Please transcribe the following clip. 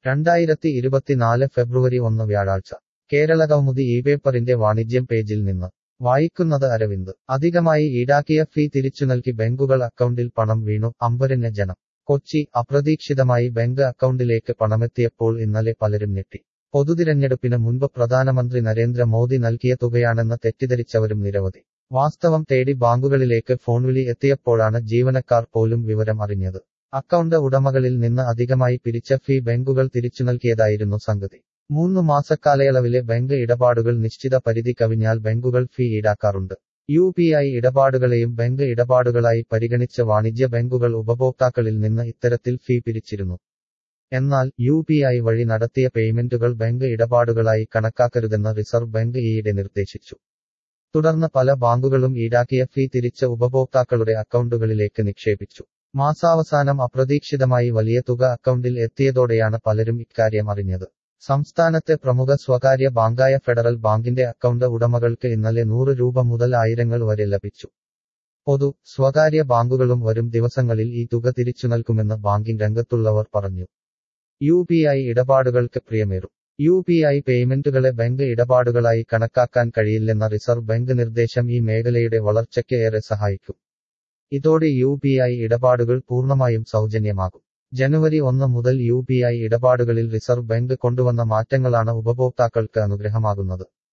രണ്ടായിരത്തി ഇരുപത്തിനാല് ഫെബ്രുവരി ഒന്ന് വ്യാഴാഴ്ച കേരള കൗമുദി ഈ പേപ്പറിന്റെ വാണിജ്യം പേജിൽ നിന്ന് വായിക്കുന്നത് അരവിന്ദ് അധികമായി ഈടാക്കിയ ഫീ തിരിച്ചു നൽകി ബാങ്കുകൾ അക്കൗണ്ടിൽ പണം വീണു അമ്പരഞ്ഞ ജനം കൊച്ചി അപ്രതീക്ഷിതമായി ബാങ്ക് അക്കൗണ്ടിലേക്ക് പണമെത്തിയപ്പോൾ ഇന്നലെ പലരും ഞെട്ടി പൊതുതിരഞ്ഞെടുപ്പിന് മുൻപ് പ്രധാനമന്ത്രി നരേന്ദ്ര മോദി നൽകിയ തുകയാണെന്ന് തെറ്റിദ്ധരിച്ചവരും നിരവധി വാസ്തവം തേടി ബാങ്കുകളിലേക്ക് ഫോൺവിളി എത്തിയപ്പോഴാണ് ജീവനക്കാർ പോലും വിവരം അറിഞ്ഞത് അക്കൗണ്ട് ഉടമകളിൽ നിന്ന് അധികമായി പിരിച്ച ഫീ ബാങ്കുകൾ തിരിച്ചു നൽകിയതായിരുന്നു സംഗതി മൂന്ന് മാസക്കാലയളവിലെ ബാങ്ക് ഇടപാടുകൾ നിശ്ചിത പരിധി കവിഞ്ഞാൽ ബാങ്കുകൾ ഫീ ഈടാക്കാറുണ്ട് യു പി ഐ ഇടപാടുകളെയും ബാങ്ക് ഇടപാടുകളായി പരിഗണിച്ച വാണിജ്യ ബാങ്കുകൾ ഉപഭോക്താക്കളിൽ നിന്ന് ഇത്തരത്തിൽ ഫീ പിരിച്ചിരുന്നു എന്നാൽ യു പി ഐ വഴി നടത്തിയ പേയ്മെന്റുകൾ ബാങ്ക് ഇടപാടുകളായി കണക്കാക്കരുതെന്ന് റിസർവ് ബാങ്ക് ഈയിടെ നിർദ്ദേശിച്ചു തുടർന്ന് പല ബാങ്കുകളും ഈടാക്കിയ ഫീ തിരിച്ച് ഉപഭോക്താക്കളുടെ അക്കൗണ്ടുകളിലേക്ക് നിക്ഷേപിച്ചു മാസാവസാനം അപ്രതീക്ഷിതമായി വലിയ തുക അക്കൗണ്ടിൽ എത്തിയതോടെയാണ് പലരും ഇക്കാര്യം അറിഞ്ഞത് സംസ്ഥാനത്തെ പ്രമുഖ സ്വകാര്യ ബാങ്കായ ഫെഡറൽ ബാങ്കിന്റെ അക്കൗണ്ട് ഉടമകൾക്ക് ഇന്നലെ നൂറ് രൂപ മുതൽ ആയിരങ്ങൾ വരെ ലഭിച്ചു പൊതു സ്വകാര്യ ബാങ്കുകളും വരും ദിവസങ്ങളിൽ ഈ തുക തിരിച്ചു നൽകുമെന്ന് ബാങ്കിംഗ് രംഗത്തുള്ളവർ പറഞ്ഞു യു പി ഐ ഇടപാടുകൾക്ക് പ്രിയമേറും യു പി ഐ പേയ്മെന്റുകളെ ബാങ്ക് ഇടപാടുകളായി കണക്കാക്കാൻ കഴിയില്ലെന്ന റിസർവ് ബാങ്ക് നിർദ്ദേശം ഈ മേഖലയുടെ വളർച്ചയ്ക്ക് ഏറെ സഹായിക്കും ഇതോടെ യു പി ഐ ഇടപാടുകൾ പൂർണ്ണമായും സൗജന്യമാകും ജനുവരി ഒന്ന് മുതൽ യു പി ഐ ഇടപാടുകളിൽ റിസർവ് ബാങ്ക് കൊണ്ടുവന്ന മാറ്റങ്ങളാണ് ഉപഭോക്താക്കൾക്ക് അനുഗ്രഹമാകുന്നത്